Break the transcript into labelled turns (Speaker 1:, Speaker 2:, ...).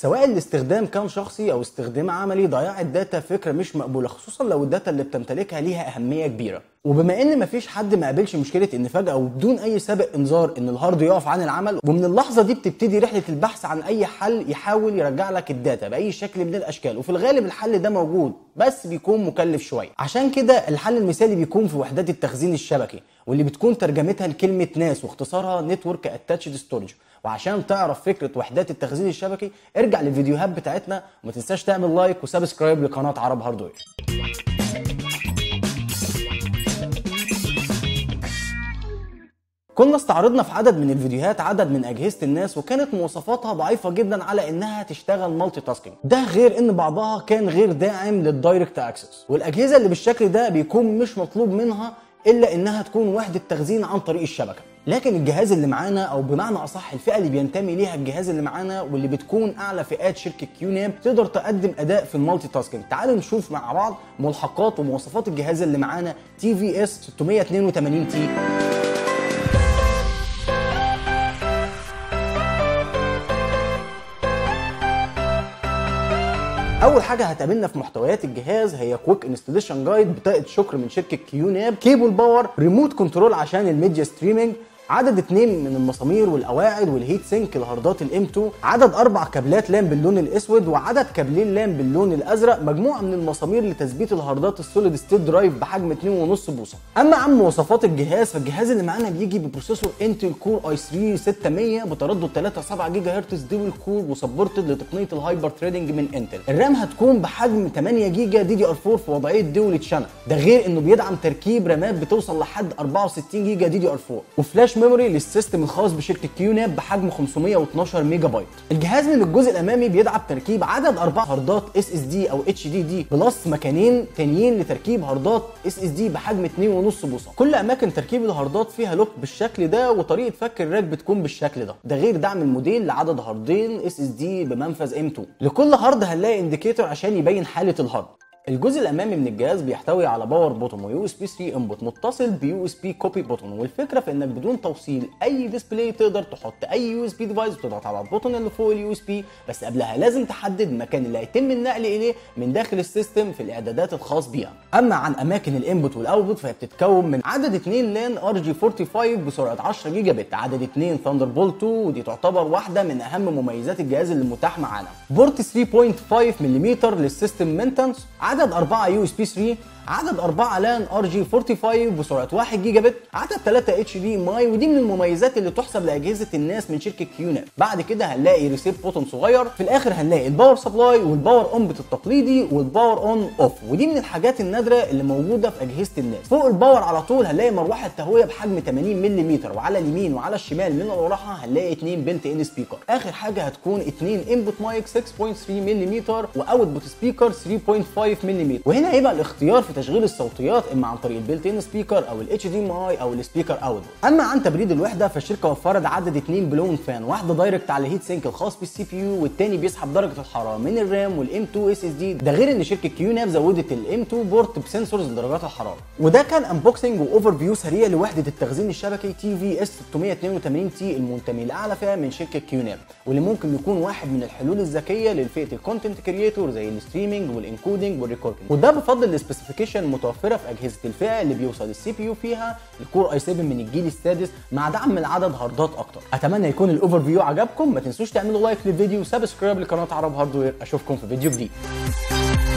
Speaker 1: سواء الاستخدام كان شخصي او استخدام عملي ضياع الداتا فكره مش مقبوله خصوصا لو الداتا اللي بتمتلكها ليها اهميه كبيره وبما ان مفيش حد ما قابلش مشكله ان فجاه وبدون اي سابق انذار ان الهارد يقف عن العمل ومن اللحظه دي بتبتدي رحله البحث عن اي حل يحاول يرجع لك الداتا باي شكل من الاشكال وفي الغالب الحل ده موجود بس بيكون مكلف شويه عشان كده الحل المثالي بيكون في وحدات التخزين الشبكي واللي بتكون ترجمتها لكلمه ناس واختصارها نتورك اتاتشد ستورج وعشان تعرف فكره وحدات التخزين الشبكي ارجع للفيديوهات بتاعتنا وما تنساش تعمل لايك وسبسكرايب لقناه عرب هاردوير كنا استعرضنا في عدد من الفيديوهات عدد من اجهزه الناس وكانت مواصفاتها ضعيفه جدا على انها تشتغل مالتي تاسكينج ده غير ان بعضها كان غير داعم للدايركت اكسس والاجهزه اللي بالشكل ده بيكون مش مطلوب منها الا انها تكون وحده تخزين عن طريق الشبكه لكن الجهاز اللي معانا او بمعنى اصح الفئه اللي بينتمي ليها الجهاز اللي معانا واللي بتكون اعلى فئات شركه كيونام تقدر تقدم اداء في المالتي تاسكينج تعالوا نشوف مع بعض ملحقات ومواصفات الجهاز اللي معانا تي في اس 682 تي اول حاجه هتقابلنا في محتويات الجهاز هي كويك انستليشن جايد بطاقه شكر من شركه كيوناب كيبل باور ريموت كنترول عشان الميديا ستريمينج عدد اتنين من المسامير والقواعد والهيت سينك لهاردات الام 2 عدد اربع كابلات لام باللون الاسود وعدد كابلين لام باللون الازرق مجموعه من المسامير لتثبيت الهاردات السوليد ستيت درايف بحجم 2.5 بوصه اما عن مواصفات الجهاز فالجهاز اللي معانا بيجي ببروسيسور انتل كور اي 3 600 بتردد 3.7 جيجا هرتز ديول كور وسبورتد لتقنيه الهايبر ثريدنج من انتل الرام هتكون بحجم 8 جيجا دي دي ار 4 في وضعيه دول تشانل ده غير انه بيدعم تركيب رامات بتوصل لحد 64 جيجا دي دي ار 4 وفلاش ميموري للسيستم الخاص بشركه كيوناب بحجم 512 ميجا بايت الجهاز من الجزء الامامي بيدعم تركيب عدد اربع هاردات اس اس دي او اتش دي دي بلس مكانين تانيين لتركيب هاردات اس اس دي بحجم 2.5 بوصه كل اماكن تركيب الهاردات فيها لوك بالشكل ده وطريقه فك الراك بتكون بالشكل ده ده غير دعم الموديل لعدد هاردين اس اس دي بمنفذ ام 2 لكل هارد هنلاقي انديكيتور عشان يبين حاله الهارد الجزء الامامي من الجهاز بيحتوي على باور بوتون ويو اس بي 3 انبوت متصل بيو اس بي كوبي بوتون والفكره في انك بدون توصيل اي ديسبلاي تقدر تحط اي يو اس بي ديفايس وتضغط على البوتون اللي فوق اليو اس بي بس قبلها لازم تحدد المكان اللي هيتم النقل اليه من داخل السيستم في الاعدادات الخاص بيها اما عن اماكن الانبوت والاوتبوت فهي بتتكون من عدد 2 لان ار جي 45 بسرعه 10 جيجا بت عدد 2 ثاندر بولت 2 ودي تعتبر واحده من اهم مميزات الجهاز اللي متاح معانا بورت 3.5 ملم للسيستم مينتنس عدد 4 يو اس بي 3 عدد 4 لان ار جي 45 بسرعه 1 جيجا بت عدد 3 اتش دي ماي ودي من المميزات اللي تحسب لاجهزه الناس من شركه كيونات بعد كده هنلاقي ريسيت بوتون صغير في الاخر هنلاقي الباور سبلاي والباور اون التقليدي والباور اون اوف ودي من الحاجات النادره اللي موجوده في اجهزه الناس فوق الباور على طول هنلاقي مروحه تهويه بحجم 80 ملم وعلى اليمين وعلى الشمال من المروحه هنلاقي 2 بنت ان سبيكر اخر حاجه هتكون 2 انبوت مايك 6.3 ملم واوتبوت سبيكر 3.5 ملم وهنا هيبقى الاختيار في تشغيل الصوتيات اما عن طريق البيلت ان سبيكر او الاتش دي ام اي او السبيكر اوت اما عن تبريد الوحده فالشركه وفرت عدد اثنين بلون فان واحده دايركت على الهيت سينك الخاص بالسي بي يو والتاني بيسحب درجه الحراره من الرام والام 2 اس اس دي ده غير ان شركه كيو ناب زودت الام 2 بورت بسنسورز لدرجات الحراره وده كان انبوكسنج واوفر فيو سريع لوحده التخزين الشبكي تي في اس 682 تي المنتمي لاعلى فئه من شركه كيو ناب واللي ممكن يكون واحد من الحلول الذكيه للفئه الكونتنت كريتور زي الستريمنج والانكودنج والريكوردنج وده بفضل السبيسيفيكيشن المتوفره في اجهزه الفئه اللي بيوصل السي بي يو فيها الكور اي 7 من الجيل السادس مع دعم العدد هاردات اكتر اتمنى يكون الاوفر فيو عجبكم ما تنسوش تعملوا لايك للفيديو وسبسكرايب لقناه عرب هاردوير اشوفكم في فيديو جديد